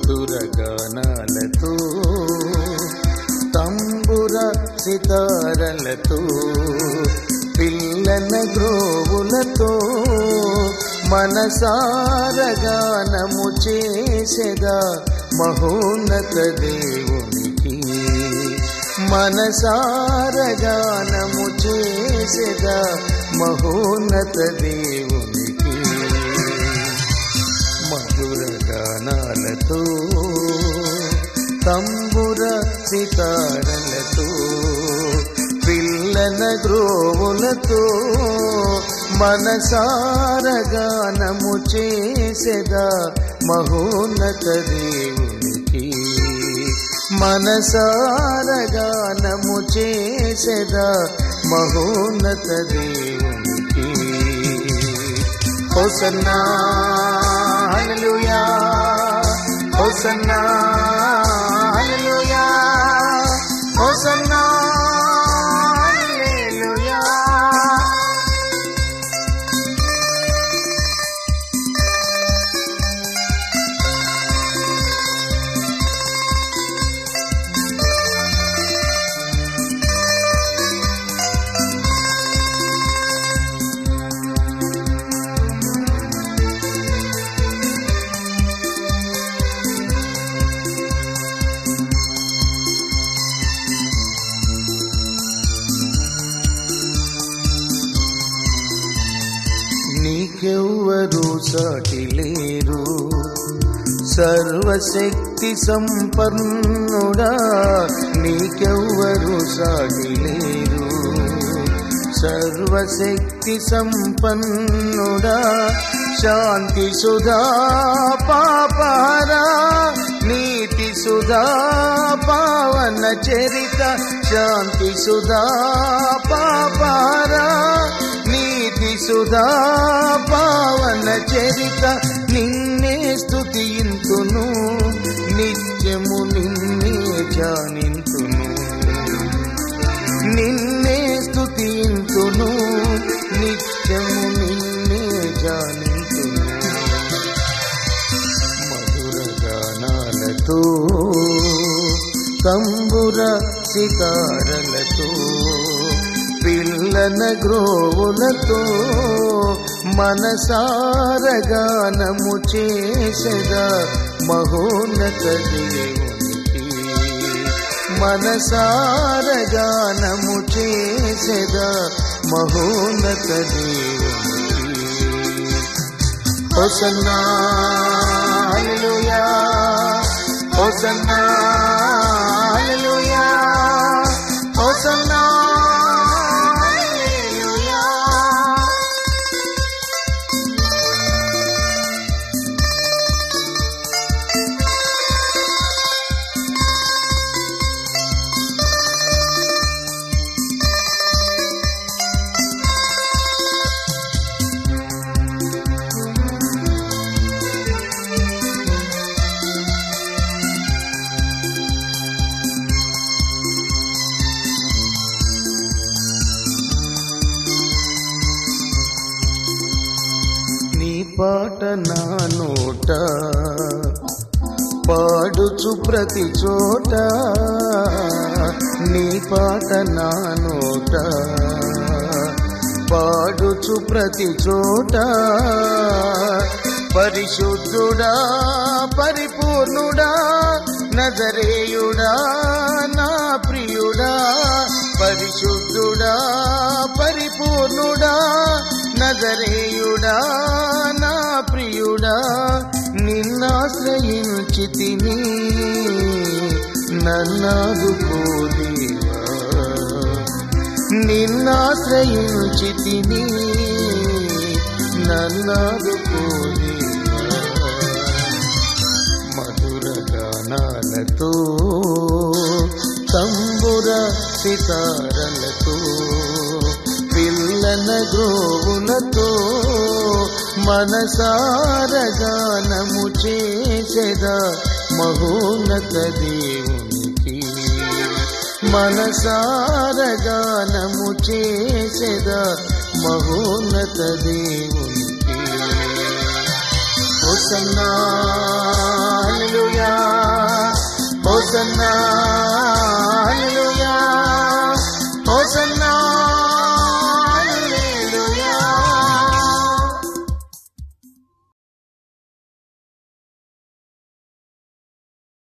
మధుర గానాలతో తంబుర సితారలతో పిల్లన గ్రోవులతో మనసార గానము చేసెదా మహోన్నత దేవునికి మనసార గానము చేసెదా మహోన్నత దేవునికి మధుర గానాలతో తంబుర సితారలతో పిల్లన గ్రోవులతో మనసార గానము చేసెదా మహోన్నత దేవునికి మనసార గానము చేసెదా మహోన్నత దేవునికి హోసన్నా హల్లెలూయా హోసన్నా హల్లెలూయా హోసన్నా హల్లెలూయా నీకెవ్వరు సాటి లేరు సర్వశక్తి సంపన్నుడా నీకెవ్వరు సాటి లేరు సర్వశక్తి సంపన్నుడా శాంతి సుధా పాపారా నీతి సుధా పావన చరిత శాంతి సుధా పాపారా నీతి సుధా పావన చరిత నిన్నే స్తుతింతును నిత్యము నిన్నే జానింతును నిన్నే స్తుతింతును నిత్యము నిన్నే జానింతును మధుర గానాలతో తంబుర సితారలతో పిల్లన గ్రోవులతో మనసార గానము చేసెదా మహోన్నత దేవునికి మనసార గానము చేసెదా మహోన్నత దేవునికి హోసన్నా హల్లెలూయా హోసన్నా హల్లెలూయా హోసన్నా హల్లెలూయా నీ పాట నా నోట పాడుచు ప్రతి చోట నీ పాట నా నోట పాడుచు ప్రతి చోట పరిశుద్ధుడా పరిపూర్ణుడా నజరేయుడా నా ప్రియుడా పరిశుద్ధుడా పరిపూర్ణుడా నజరేయుడా నా ప్రియుడా నిన్నాశ్రయించి తిని నన్నాదుకోదేవా నిన్నాశ్రయించి తిని నన్నాదుకోదేవా మధుర గానాలతో తంబుర సితారలతో పిల్లన గ్రోవులతో మనసార గానము చేసెదా మహోన్నత దేవునికి మనసార గానము చేసెదా మహోన్నత దేవునికి హోసన్నా